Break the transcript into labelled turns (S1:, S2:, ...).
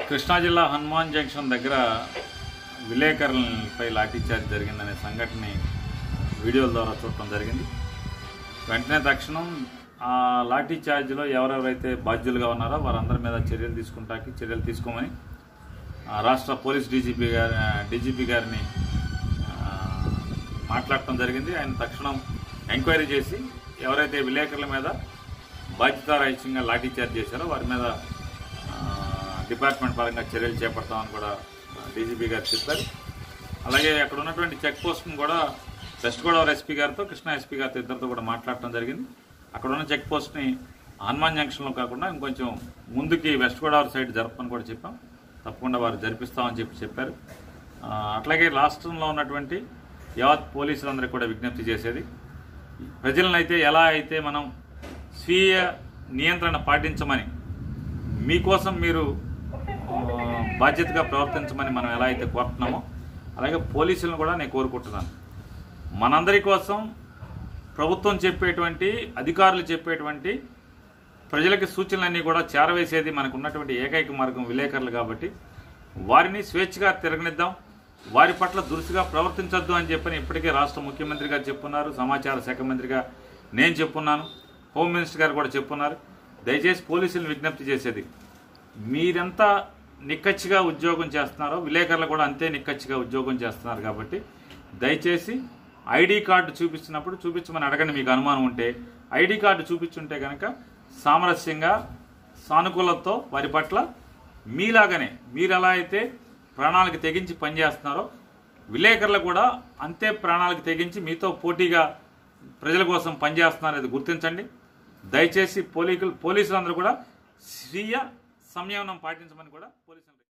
S1: కృష్ణా జిల్లా హనుమాన్ జంక్షన్ దగ్గర విలేకరులపై లాఠీచార్జ్ జరిగిందనే సంఘటనని వీడియోల ద్వారా చూడటం జరిగింది వెంటనే తక్షణం ఆ లాఠీ ఛార్జ్లో ఎవరెవరైతే బాధ్యులుగా ఉన్నారో వారందరి మీద చర్యలు తీసుకుంటాకి చర్యలు తీసుకోమని ఆ, రాష్ట్ర పోలీస్ డీజీపీ గారి డీజీపీ గారిని ఆ, మాట్లాడటం జరిగింది ఆయన తక్షణం ఎంక్వైరీ చేసి ఎవరైతే విలేకరుల మీద బాధ్యతారహితంగా లాఠీ చార్జ్ చేశారో వారి మీద ఆ, డిపార్ట్మెంట్ పరంగా చర్యలు చేపడతామని కూడా డీజీపీ గారు చెప్పారు అలాగే అక్కడ ఉన్నటువంటి చెక్ పోస్ట్ను కూడా వెస్ట్ గోదావరి ఎస్పీ గారితో కృష్ణా ఎస్పీ గారితో ఇద్దరితో కూడా మాట్లాడటం జరిగింది అక్కడ ఉన్న చెక్ పోస్ట్ని హనుమాన్ జంక్షన్లో కాకుండా ఇంకొంచెం ముందుకి వెస్ట్ గోదావరి సైడ్ జరపని కూడా చెప్పాం తప్పకుండా వారు జరిపిస్తామని చెప్పి చెప్పారు ఆ, అట్లాగే రాష్ట్రంలో ఉన్నటువంటి యావత్ పోలీసులందరికీ కూడా విజ్ఞప్తి చేసేది ప్రజలను అయితే ఎలా అయితే మనం స్వీయ నియంత్రణ పాటించమని మీకోసం మీరు ఆ, బాధ్యతగా ప్రవర్తించమని మనం ఎలా అయితే కోరుతున్నామో అలాగే పోలీసులను కూడా నేను కోరుకుంటున్నాను మనందరి కోసం ప్రభుత్వం చెప్పేటువంటి అధికారులు చెప్పేటువంటి ప్రజలకి సూచనలన్నీ కూడా చేరవేసేది మనకు ఉన్నటువంటి ఏకైక మార్గం విలేకరులు కాబట్టి వారిని స్వేచ్ఛగా తిరగనిద్దాం వారి పట్ల దురుసుగా ప్రవర్తించొద్దు అని చెప్పని ఇప్పటికే రాష్ట్ర ముఖ్యమంత్రి గారు చెప్పున్నారు సమాచార శాఖ మంత్రిగా నేను చెప్పున్నాను హోమ్ మినిస్టర్ గారు కూడా చెప్పున్నారు దయచేసి పోలీసులను విజ్ఞప్తి చేసేది మీరెంత నిక్కచ్చిగా ఉద్యోగం చేస్తున్నారో విలేకరులు కూడా అంతే నిక్కచ్చిగా ఉద్యోగం చేస్తున్నారు కాబట్టి దయచేసి ఐడి కార్డు చూపించినప్పుడు చూపించమని అడగండి మీకు అనుమానం ఉంటే ఐడి కార్డు చూపించుంటే కనుక సామరస్యంగా సానుకూలతతో వారి పట్ల మీలాగానే మీరు ఎలా అయితే ప్రాణాలకు తెగించి పనిచేస్తున్నారో విలేకరులు కూడా అంతే ప్రాణాలకు తెగించి మీతో పోటీగా ప్రజల కోసం పనిచేస్తున్నారనేది గుర్తించండి దయచేసి పోలీసులు పోలీసులందరూ కూడా స్వీయ సంయమనం పాటించమని కూడా పోలీసులు